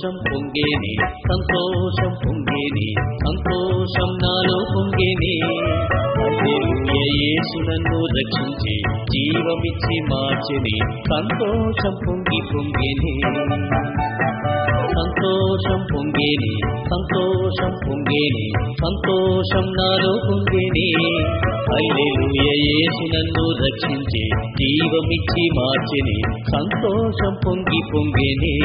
సంతోషం పొంగేనే సంతోషం పొంగేనే సంతోషం నాలో పొంగేనే హల్లెలూయా, యేసు నన్ను రక్షించి జీవమిచ్చి మార్చెని సంతోషం పొంగి పొంగేనే సంతోషం పొంగేని సంతోషం పొంగేని సంతోషం నాలో పొంగేని హల్లెలూయా, యేసు నన్ను రక్షించి జీవమిచ్చి మార్చెని సంతోషం పొంగి పొంగేని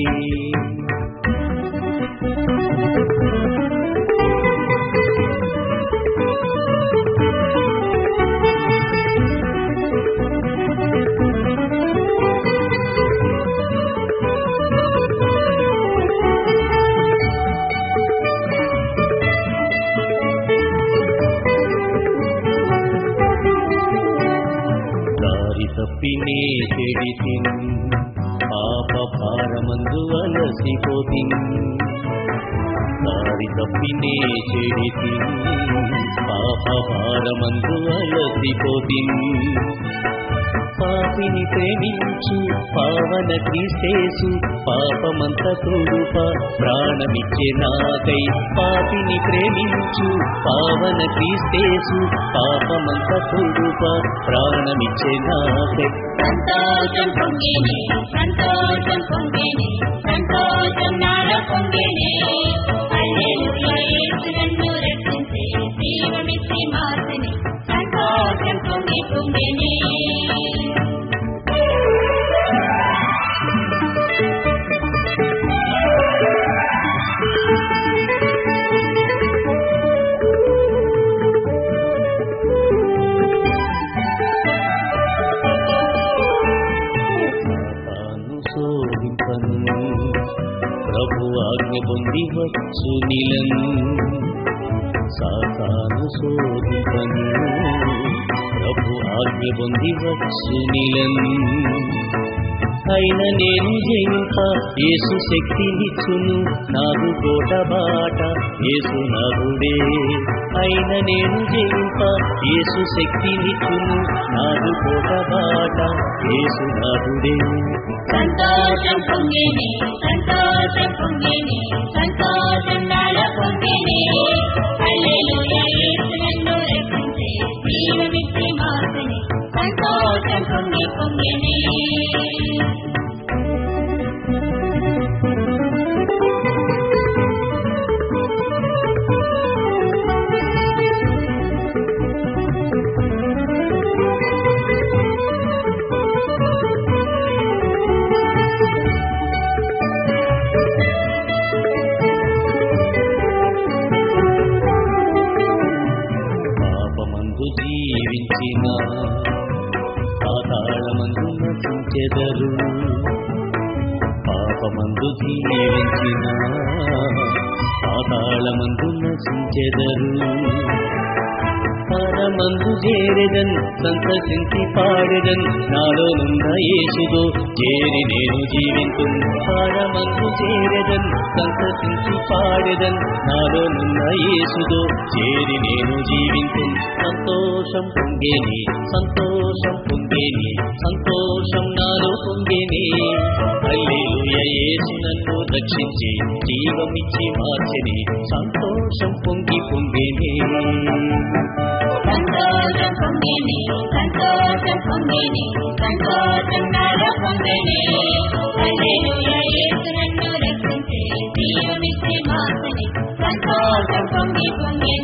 దారి తప్పినే చెడితి పాప భారమందు అలసిపోతి దారి తప్పినే చెడితి పాప భారమందు అలసిపోతి పాపిని ప్రేమించు పావన క్రీస్తేసు పాపమంత తోడుప ప్రాణమిచ్చే నాకై పాపిని ప్రేమించు పావన క్రీస్తేసు పాపమంత తోడుప ప్రాణమిచ్చే నాకై సంతోషం పొంగేనే సంతోషం పొంగేనే సంతోషం నాలో పొంగేనే హల్లెలూయా యేసు నన్ను రక్షించి జీవమిచ్చి మార్చెని సంతోషం పొంగి పొంగేనే తాను శోభింపను ప్రభు ఆజ్ఞ పొంది వచ్చు నిలను సాతాను శోధింపను ప్రభు ఆజ్ఞ పొంది వచ్చు నిలను అయిన నేను జయింప యేసు శక్తినిచ్చును నాగు కోట బాట యేసు నాగుడే అయిన నేను జయింప యేసు శక్తినిచ్చును నాగు కోట బాట యేసు నాగుడే సంతోషం పొంగేనే సంతోషం పొంగేనే సంతోషం నాలో పొంగేనే హల్లెలూయా యేసు నన్ను రక్షించి జీవమిచ్చి మార్చెని సంతోషం పొంగి పొంగేనే పాపమందు జీవించిన పాతాళమందు నశించెదరు పాపమందు జీవించిన పాతాళమందు నశించెదరు పరమందు చేరెదన్ సంతసించి పాడెదన్ నాలోనున్న యేసుదో చేరి నేను జీవింతు పరమందు చేరెదన్ సంతసించి పాడెదన్ నాలోనున్న యేసుదో చేరి నేను జీవింతు సంతోషం పొంగేని సంతోషం పొంగేని సంతోషం నాలో పొంగేని హల్లెలూయా యేసు నన్ను రక్షించి జీవమిచ్చి మార్చెని సంతోషం పొంగి పొంగేని సంతోషం పొంగేనే సంతోషం పొంగేనే సంతోషం నాలో పొంగేనే హల్లెలూయా యేసు నన్ను రక్షించి జీవమిచ్చి మార్చెని సంతోషం పొంగి పొంగేనే